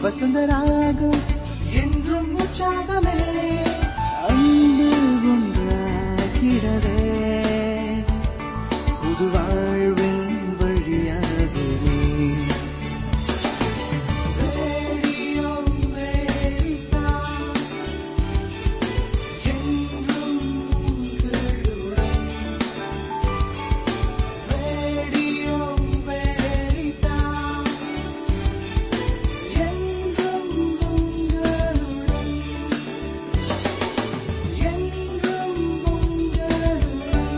வசந்தராகம் என்றும் உற்சாகமே அன்பு ஒன்றாகிடவே புது வாழ்வின் வழியாகவே ரேடியோ அமெரிக்கா, என்றும் உங்களுடன். ரேடியோ அமெரிக்கா, என்றும் உங்களுடன். என்றும் உங்களுடன்.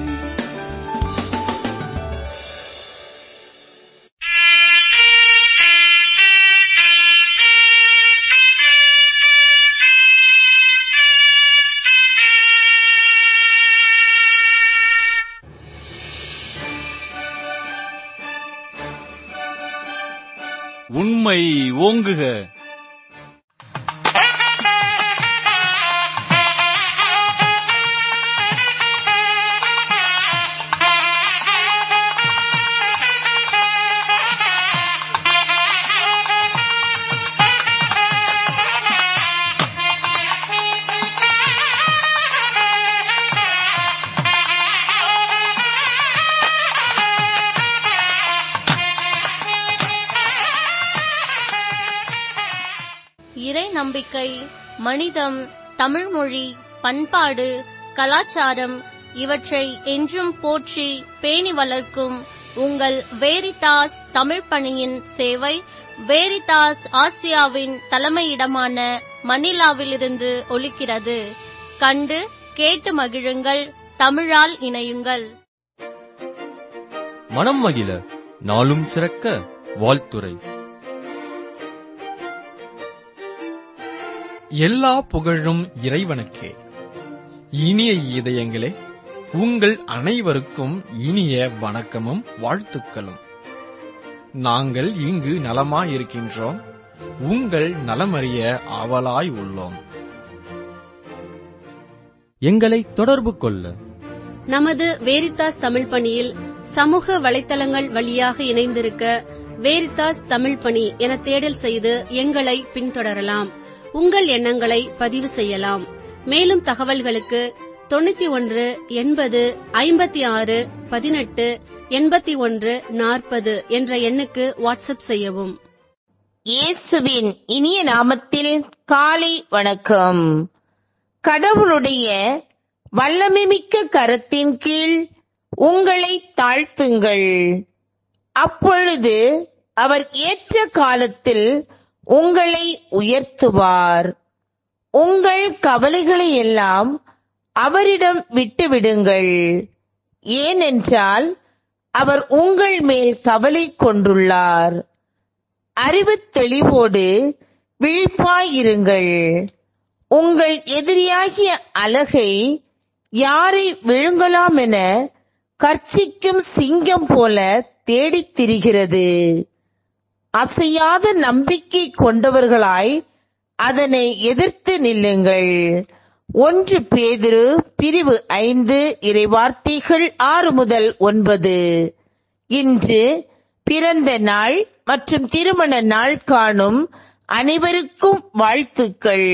உண்மை ஓங்குக இறை நம்பிக்கை மனிதம் தமிழ்மொழி பண்பாடு கலாச்சாரம் இவற்றை என்றும் போற்றி பேணி வளர்க்கும் உங்கள் வேரிதாஸ் தமிழ் பணியின் சேவை வேரிதாஸ் ஆசியாவின் தலைமையிடமான மணிலாவிலிருந்து ஒலிக்கிறது கண்டு கேட்டு மகிழுங்கள் தமிழால் இணையுங்கள் மனம் மகிழ நாளும் சிறக்க வாழ்த்துரை எல்லா புகழும் இறைவனுக்கே இனிய இதயங்களே உங்கள் அனைவருக்கும் இனிய வணக்கமும் வாழ்த்துக்களும் நாங்கள் இங்கு நலமாயிருக்கின்றோம் உங்கள் நலமறிய ஆவலாய் உள்ளோம் எங்களை தொடர்பு கொள்ள நமது வேரித்தாஸ் தமிழ் பணியில் சமூக வலைத்தளங்கள் வழியாக இணைந்திருக்க வேரித்தாஸ் தமிழ் பணி என தேடல் செய்து எங்களை பின்தொடரலாம் உங்கள் எண்ணங்களை பதிவு செய்யலாம் மேலும் தகவல்களுக்கு தொண்ணூத்தி ஒன்று எண்பது ஐம்பத்தி ஆறு பதினெட்டு எண்பத்தி ஒன்று நாற்பது என்ற எண்ணுக்கு வாட்ஸ்அப் செய்யவும் இயேசுவின் இனிய நாமத்தில் காலை வணக்கம் கடவுளுடைய வல்லமைமிக்க கரத்தின் கீழ் உங்களை தாழ்த்துங்கள் அப்பொழுது அவர் ஏற்ற காலத்தில் உங்களை உயர்த்துவார் உங்கள் கவலைகளை எல்லாம் அவரிடம் விட்டுவிடுங்கள் ஏனென்றால் அவர் உங்கள் மேல் கவலை கொண்டுள்ளார் அறிவுத் தெளிவோடு விழிப்பாயிருங்கள் உங்கள் எதிரியாகிய அலகை யாரை விழுங்கலாம் என கர்ச்சிக்கும் சிங்கம் போல தேடித் திரிகிறது அசையாத நம்பிக்கை கொண்டவர்களாய் அதனை எதிர்த்து நில்லுங்கள் ஒன்று பேதுரு பிரிவு ஐந்து இறைவார்த்தைகள் ஆறு முதல் ஒன்பது இன்று பிறந்த நாள் மற்றும் திருமண நாள் காணும் அனைவருக்கும் வாழ்த்துக்கள்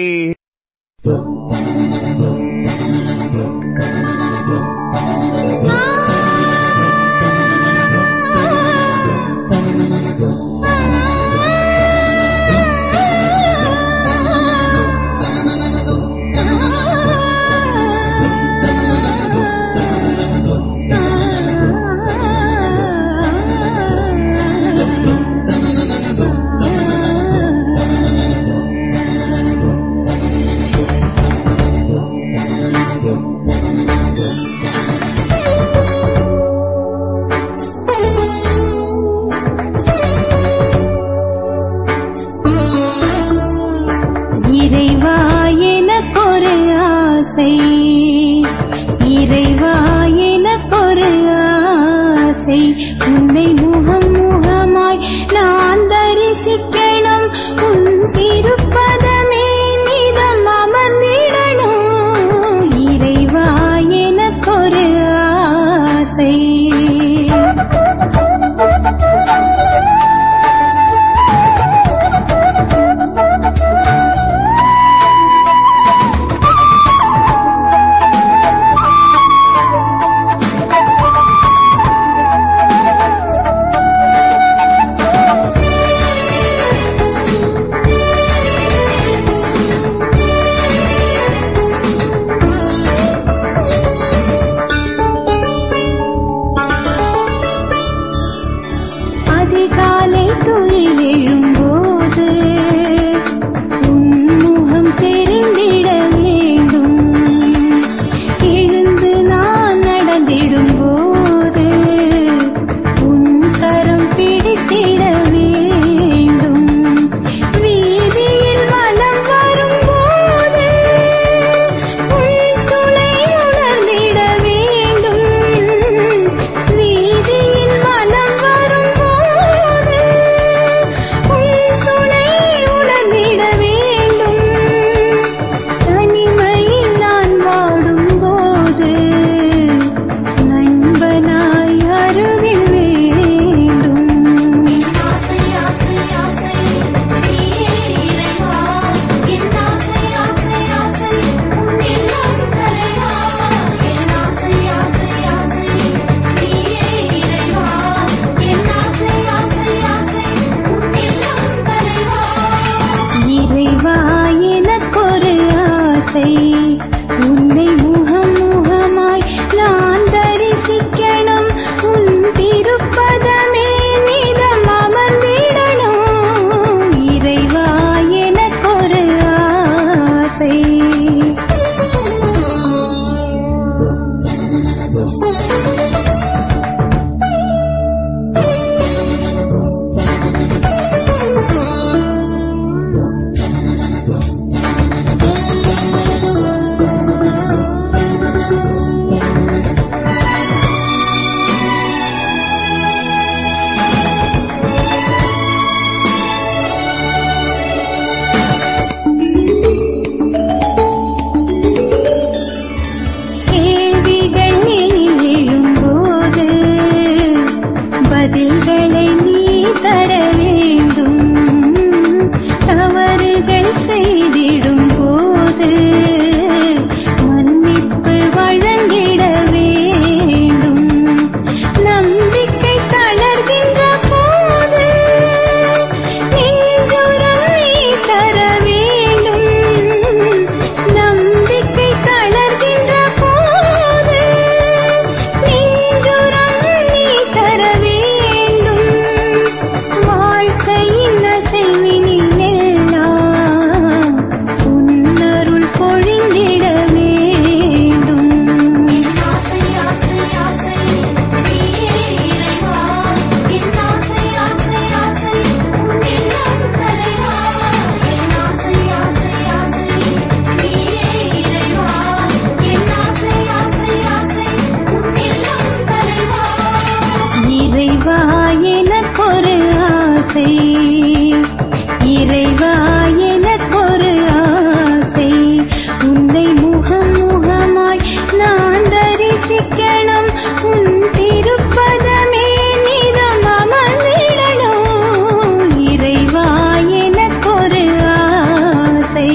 இறைவா எனக்கொரு ஆசை இறைவா எனக்கொரு ஆசை உன்னை முகம் முகமாய் நான் தரிசிக்கணும் உன் திருப்பதமே நிதம் அமர்ந்திடணும் இறைவா எனக்கொரு ஆசை ஆசை உன்னை முகம் முகமாய் நான் தரிசிக்கணும் உன் திருப்பதமே நிதம் அமர்ந்திடணும் இறைவா எனக்கொரு ஆசை கேள்விகள் எழும்போது பதில்களை நீ தர வேண்டும் தவறுகள் செய்திடும் போது மன்னிப்பு வழங்கிட வேண்டும் நம்பிக்கை தளர்கின்ற போது நெஞ்சுரம் நீ தர வேண்டும் நம்பிக்கை தளர்கின்ற போது நெஞ்சுரம் நீ தர வேண்டும் வாழ்க்கையின் அசைவினில் எல்லாம் உன்னருள் பொழிந்திட வேண்டும் இறைவா எனக்கொரு ஆசை இறைவா எனக்கொரு ஆசை உன்னை முகம் முகமாய் நான் தரிசிக்கணும் உன் திருப்பதமே நிதம் அமர்ந்திடணும் இறைவா எனக்கொரு ஆசை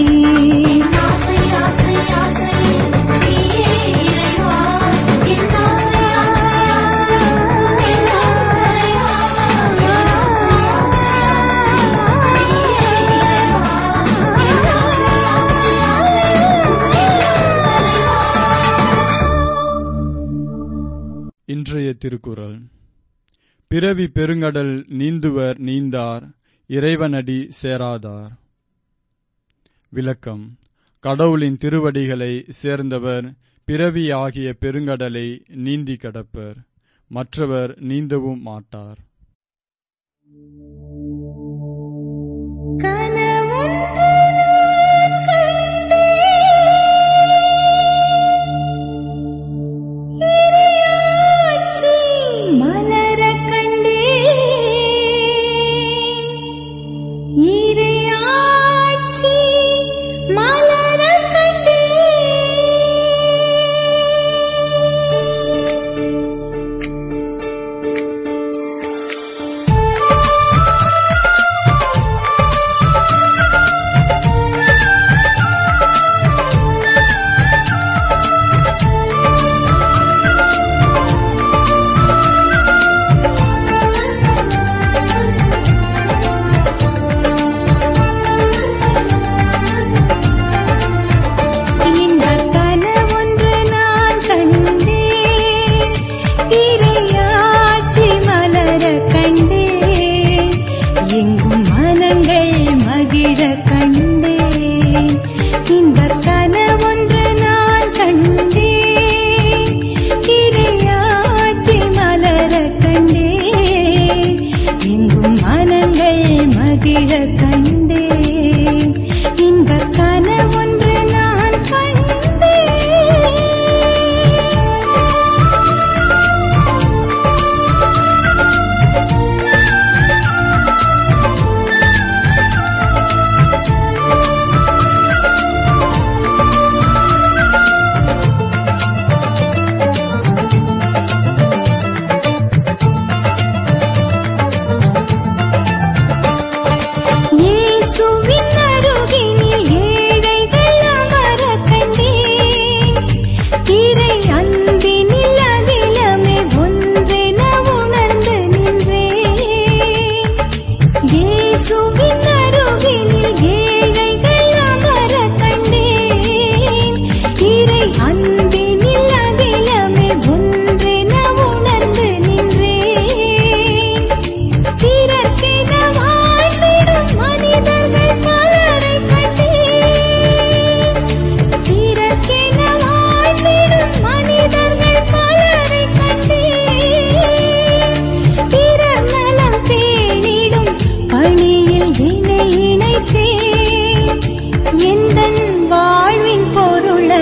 இன்றைய திருக்குறள் பிறவி பெருங்கடல் நீந்துவர் நீந்தார் இறைவனடி சேராதார் விளக்கம் கடவுளின் திருவடிகளை சேர்ந்தவர் பிறவி ஆகிய பெருங்கடலை நீந்தி கடப்பர் மற்றவர் நீந்தவும் மாட்டார் கனவொன்று நான் கண்டேன். இறையாட்சி மலரக் கண்டேன். இறையாட்சி மலரக் கண்டேன்.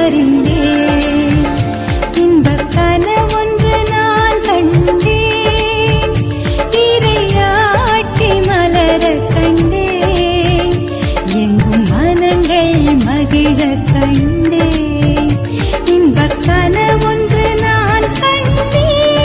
அறிந்தேன் இன்பக் கனவொன்று நான் கண்டேன் இறையாட்சி மலரக் கண்டேன் எங்கும் மனங்கள் மகிழக் கண்டேன் இன்பக் கனவொன்று நான் கண்டேன்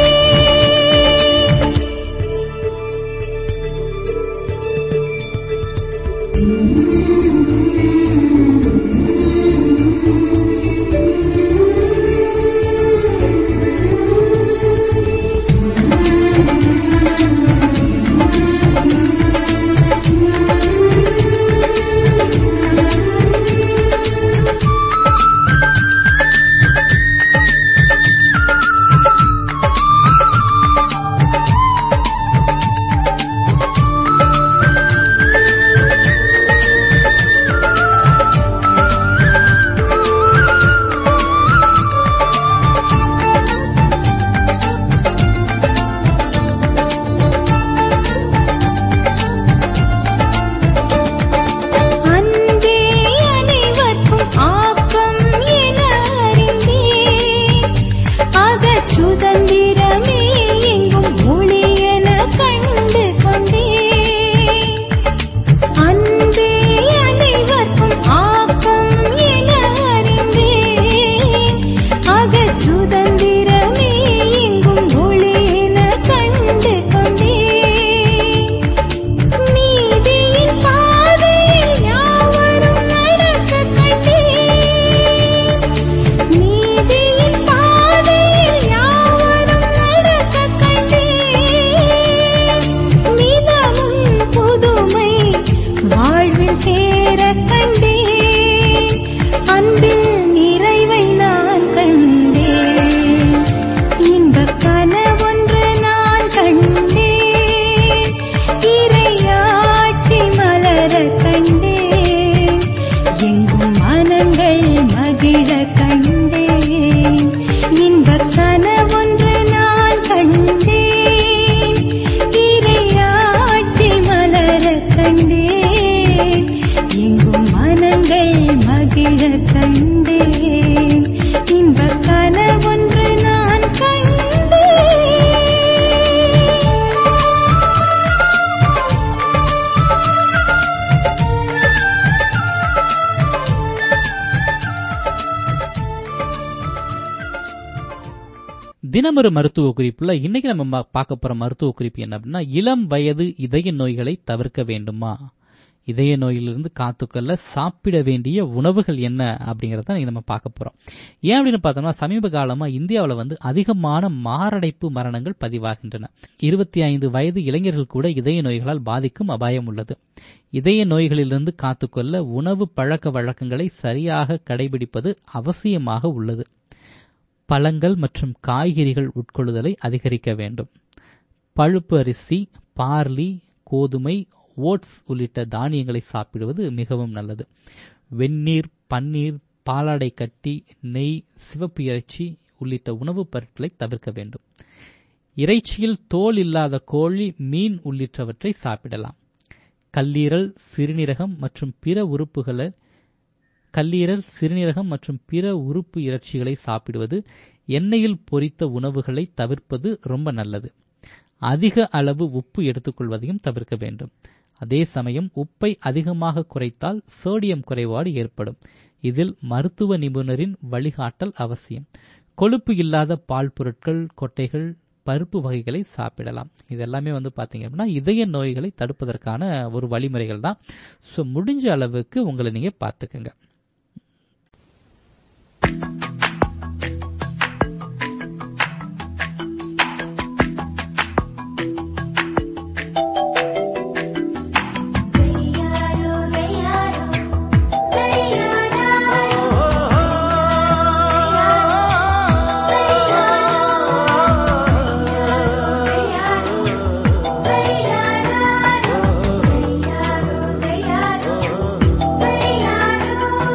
அன்பே அனைவர்க்கும் ஆக்கம் என அறிந்தேன் அகச் சுதந்திரமே எங்கும் ஒளி என கண்டு கொண்டேன் அன்பே அனைவர்க்கும் ஆக்கம் என அறிந்தேன் அகச் சுதந்திரமே எங்கும் ஒளி என கண்டு கொண்டேன் நீதியின் பாதையில் யாவரும் நடக்கக் கண்டேன் நீதியின் பாதையில் யாவரும் நடக்கக் கண்டேன் நிதமும் புதுமை வாழ்வில் சேரக் கண்டேன் அன்பில் நிறைவை நான் கண்டேன் இன்பக் கனவொன்று நான் கண்டேன் இறையாட்சி மலரக் கண்டேன் எங்கும் மனங்கள் மகிழக் கண்டேன் இன்பக் கனவொன்று நான் கண்டேன் இறையாட்சி மலரக் கண்டேன் எங்கும் மனங்கள் மகிழக் கண்டேன் இன்பக் கனவொன்று நான் கண்டேன் தினமொரு மருத்துவ குறிப்புல இன்னைக்கு நம்ம ம- பார்க்க போற மருத்துவ குறிப்பு என்ன அப்படின்னா இளம் வயது இதய நோய்களை தவிர்க்க வேண்டுமா இதய நோயிலிருந்து காத்துக்கொள்ள சாப்பிட வேண்டிய உணவுகள் என்ன அப்படிங்கறத இன்னைக்கு நம்ம பார்க்க போறோம் ஏன் அப்படின்னு பார்த்தோம்னா சமீப காலமா இந்தியாவில் வந்து அதிகமான மாரடைப்பு மரணங்கள் பதிவாகின்றன இருபத்தி ஐந்து வயது இளைஞர்கள் கூட இதய நோய்களால் பாதிக்கும் அபாயம் உள்ளது இதய நோய்களிலிருந்து காத்துக்கொள்ள உணவு பழக்க வழக்கங்களை சரியாக கடைபிடிப்பது அவசியமாக உள்ளது பழங்கள் மற்றும் காய்கறிகள் உட்கொள்ளுதலை அதிகரிக்க வேண்டும் பழுப்பு அரிசி பார்லி கோதுமை ஓட்ஸ் உள்ளிட்ட தானியங்களை சாப்பிடுவது மிகவும் நல்லது வெந்நீர் பன்னீர் பாலாடை கட்டி நெய் சிவப்பு இறைச்சி உள்ளிட்ட உணவுப் பொருட்களை தவிர்க்க வேண்டும் இறைச்சியில் தோல் இல்லாத கோழி மீன் உள்ளிட்டவற்றை சாப்பிடலாம் கல்லீரல் சிறுநீரகம் மற்றும் பிற உறுப்புகளை கல்லீரல் சிறுநீரகம் மற்றும் பிற உறுப்பு இறைச்சிகளை சாப்பிடுவது எண்ணெயில் பொரித்த உணவுகளை தவிர்ப்பது ரொம்ப நல்லது அதிக அளவு உப்பு எடுத்துக்கொள்வதையும் தவிர்க்க வேண்டும் அதே சமயம் உப்பை அதிகமாக குறைத்தால் சோடியம் குறைபாடு ஏற்படும் இதில் மருத்துவ நிபுணரின் வழிகாட்டல் அவசியம் கொழுப்பு இல்லாத பால் பொருட்கள் கொட்டைகள் பருப்பு வகைகளை சாப்பிடலாம் இதெல்லாமே வந்து பார்த்தீங்க அப்படின்னா இதய நோய்களை தடுப்பதற்கான ஒரு வழிமுறைகள் தான் ஸோ முடிஞ்ச அளவுக்கு உங்களை நீங்கள் பார்த்துக்கங்க Say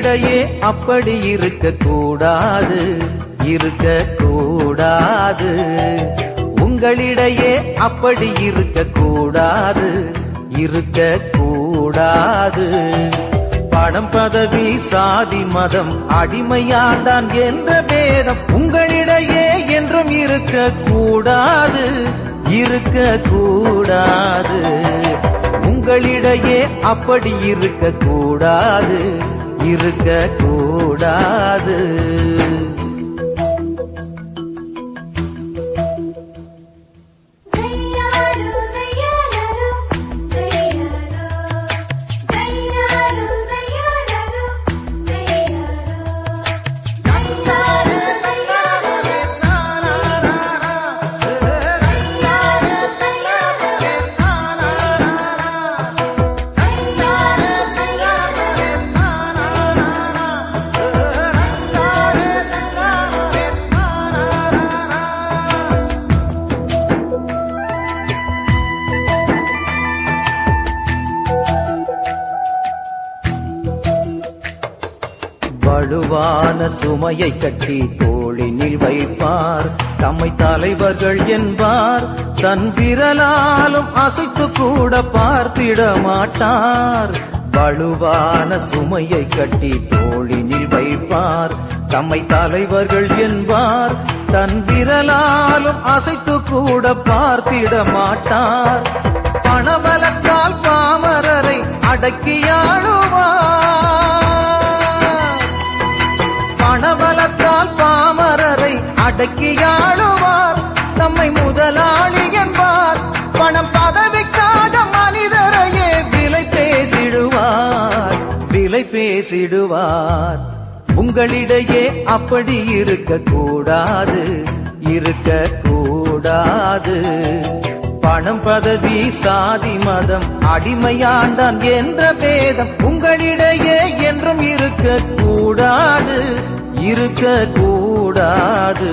உங்களிடையே அப்படி இருக்க கூடாது இருக்க கூடாது உங்களிடையே அப்படி இருக்க கூடாது இருக்க கூடாது பணம் பதவி சாதி மதம் அடிமையாண்டான் என்ற பேதம் உங்களிடையே என்றும் இருக்க கூடாது இருக்க கூடாது உங்களிடையே அப்படி இருக்க கூடாது இருக்க கூடாது Zayyadu zayyadu zayyadu Zayyadu zayyadu zayyadu Zayyadu zayyadu Zayyadu zayyadu வலுவான சுமையை கட்டி தோளினில் வைப்பார் தம்மை தலைவர்கள் என்பார் தன் விரலாலும் அசைத்து கூட பார்த்திட மாட்டார் வலுவான சுமையை கட்டி தோளினில் வைப்பார் தம்மை தலைவர்கள் என்பார் தன் விரலாலும் அசைத்து கூட பார்த்திட மாட்டார் பணபலத்தால் பாமரரை அடக்கியாழுவார் பணபலத்தால் பாமரரை அடக்கியாளுவார் தம்மை முதலாளி என்பார் பணம் பதவிக்காக மனிதரையே விலை பேசிடுவார் விலை பேசிடுவார் உங்களிடையே அப்படி இருக்க கூடாது இருக்க கூடாது பணம் பதவி சாதி மதம் அடிமையாண்டான் என்ற பேதம் உங்களிடையே என்றும் இருக்க கூடாது இருக்க கூடாது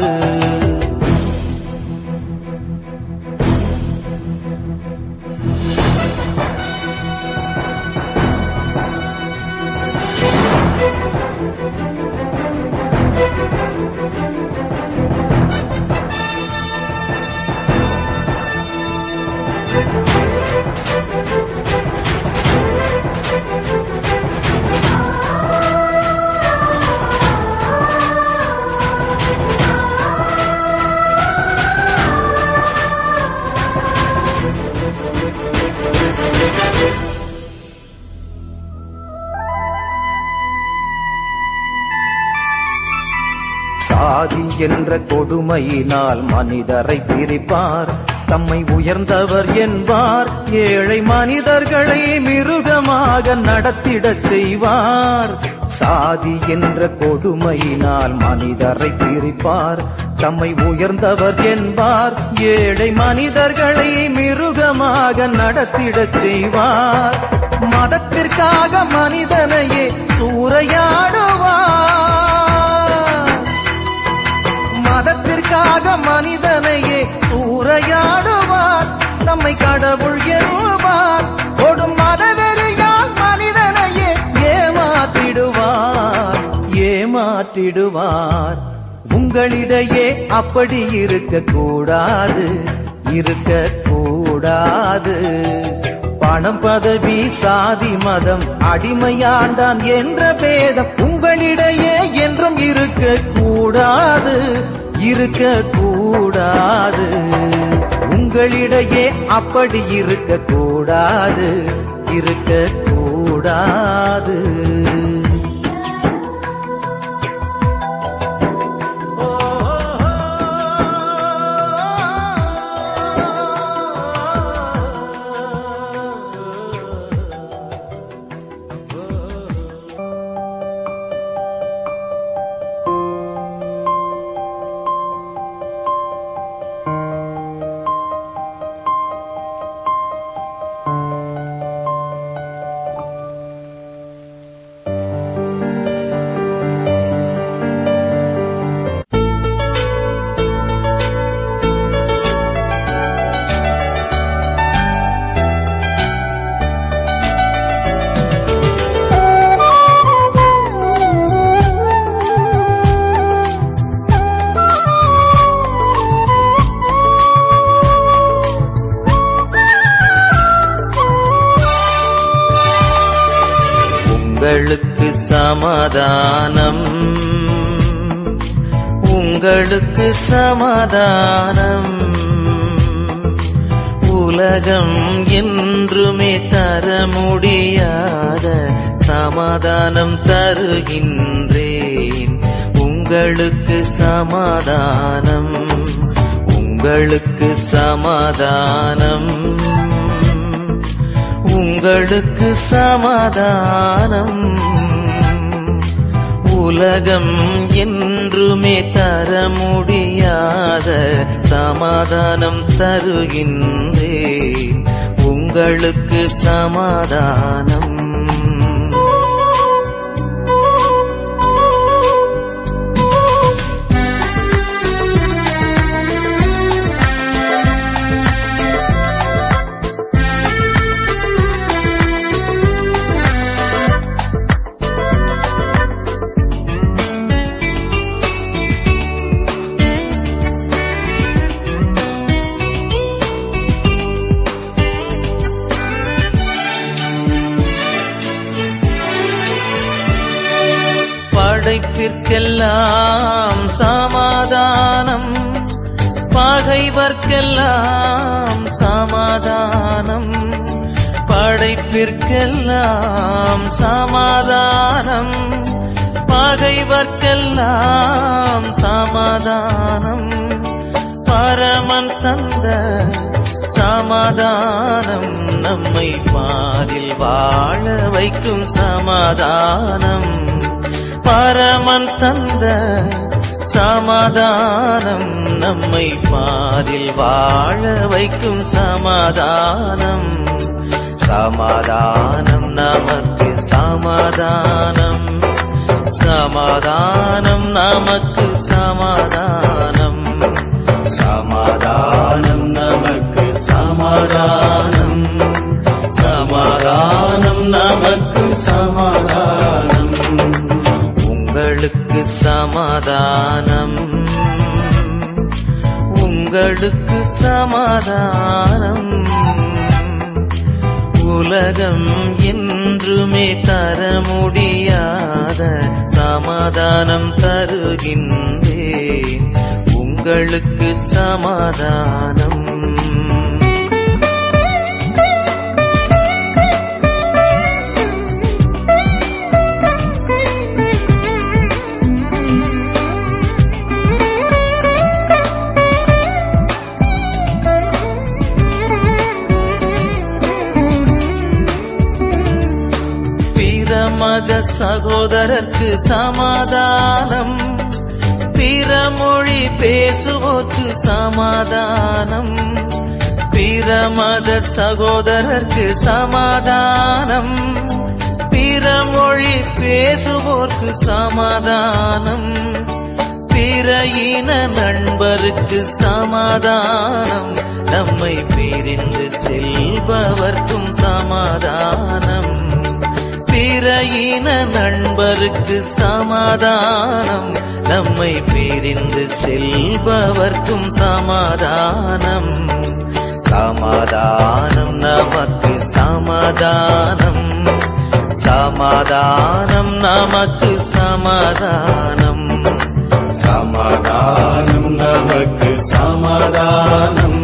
சாதி என்ற கொடுமையினால் மனிதரை பிரிப்பார் தம்மை உயர்ந்தவர் என்பார் ஏழை மனிதர்களை மிருகமாக நடத்திடச் செய்வார் சாதி என்ற கொடுமையினால் மனிதரை பிரிப்பார் தம்மை உயர்ந்தவர் என்பார் ஏழை மனிதர்களை மிருகமாக நடத்திடச் செய்வார் மதத்திற்காக மனிதனையே சூறையாடுவார் மதத்திற்காக மனிதனையே சூறையாடுவார் நம்மை கடவுள் என்பார் கொடும் மதவெறியால் மனிதனையே ஏமாற்றிடுவார் ஏமாற்றிடுவார் உங்களிடையே அப்படி இருக்க கூடாது இருக்க கூடாது பணம் பதவி சாதி மதம் அடிமையாண்டான் என்ற பேதம் உங்களிடையே என்றும் இருக்க கூடாது இருக்க கூடாது உங்களிடையே அப்படி இருக்க கூடாது இருக்க கூடாது சமாதானம் உங்களுக்கு சமாதானம் உலகம் என்றுமே தர முடியாத சமாதானம் தருகின்றேன் உங்களுக்கு சமாதானம் உங்களுக்கு சமாதானம் உங்களுக்கு சமாதானம் உலகம் என்றுமே தர முடியாத சமாதானம் தருகின்றேன் உங்களுக்கு சமாதானம் படைப்பிற்கெல்லாம் சமாதானம் பகைவர்க்கெல்லாம் சமாதானம் படைப்பிற்கெல்லாம் சமாதானம் பகைவர்க்கெல்லாம் சமாதானம் பரமன் தந்த சமாதானம் நம்மை பாரில் வாழ வைக்கும் சமாதானம் பரமன் தந்த சமாதானம் நம்மை பாரில் வாழ வைக்கும் சமாதானம் சமாதானம் நமக்கு சமாதானம் சமாதானம் நமக்கு சமாதானம் சமாதானம் நமக்கு சமாதானம் சமாதானம் நமக்கு சமாதானம் உங்களுக்கு சமாதானம் உங்களுக்கு சமாதானம் உலகம் என்றுமே தர முடியாத சமாதானம் தருகின்றேன் உங்களுக்கு சமாதானம் பிறமத சகோதரர்க்கு சமாதானம் பிறமொழி பேசுவோர்க்கு சமாதானம் பிறமத சகோதரர்க்கு சமாதானம் பிறமொழி பேசுவோர்க்கு சமாதானம் பிற இன நண்பருக்கு சமாதானம் நம்மை பிரிந்து செல்பவர்க்கும் சமாதானம் பிற இன நண்பருக்கு சமாதானம் நம்மை பிரிந்து செல்பவர்க்கும் சமாதானம் சமாதானம் நமக்கு சமாதானம் சமாதானம் நமக்கு சமாதானம் சமாதானம் நமக்கு சமாதானம்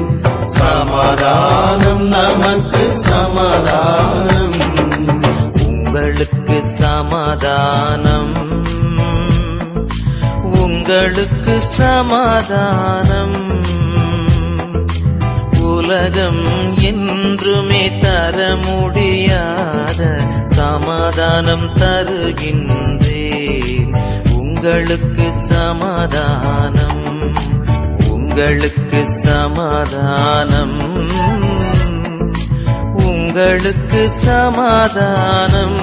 சமாதானம் நமக்கு சமாதானம் உங்களுக்கு சமாதானம் உங்களுக்கு சமாதானம் உலகம் என்றுமே தர முடியாத சமாதானம் தருகின்றேன் உங்களுக்கு சமாதானம் உங்களுக்கு சமாதானம் உங்களுக்கு சமாதானம்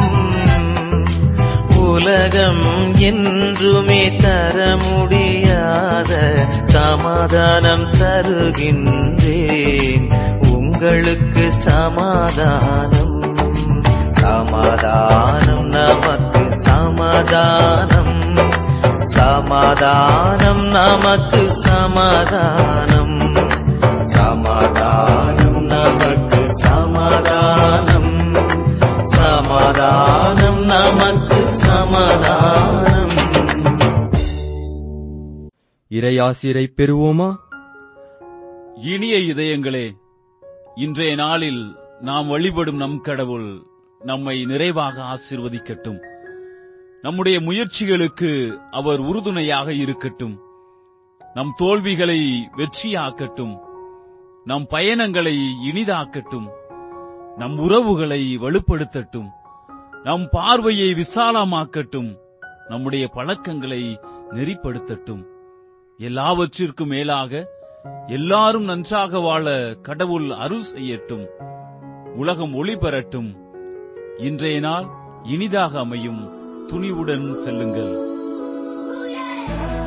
உலகம் என்றுமே தர முடியாத சமாதானம் தருகின்றேன் உங்களுக்கு சமாதானம் சமாதானம் நமக்கு சமாதானம் சமாதானம் நமக்கு சமாதானம் சமாதானம் நமக்கு சமாதானம் சமாதானம் நமக்கு சமாதானம் இறையாசிரை பெறுவோமா இனிய இதயங்களே இன்றைய நாளில் நாம் வழிபடும் நம் கடவுள் நம்மை நிறைவாக ஆசீர்வதிக்கட்டும் நம்முடைய முயற்சிகளுக்கு அவர் உறுதுணையாக இருக்கட்டும் நம் தோல்விகளை வெற்றியாக்கட்டும் நம் பயணங்களை இனிதாக்கட்டும் நம் உறவுகளை வலுப்படுத்தட்டும் நம் பார்வையை விசாலமாக்கட்டும் நம்முடைய பழக்கங்களை நெறிப்படுத்தட்டும் எல்லாவற்றிற்கும் மேலாக எல்லாரும் நன்றாக வாழ கடவுள் அருள் செய்யட்டும் உலகம் ஒளி பெறட்டும் இன்றைய நாள் இனிதாக அமையும் துணிவுடன் செல்லுங்கள்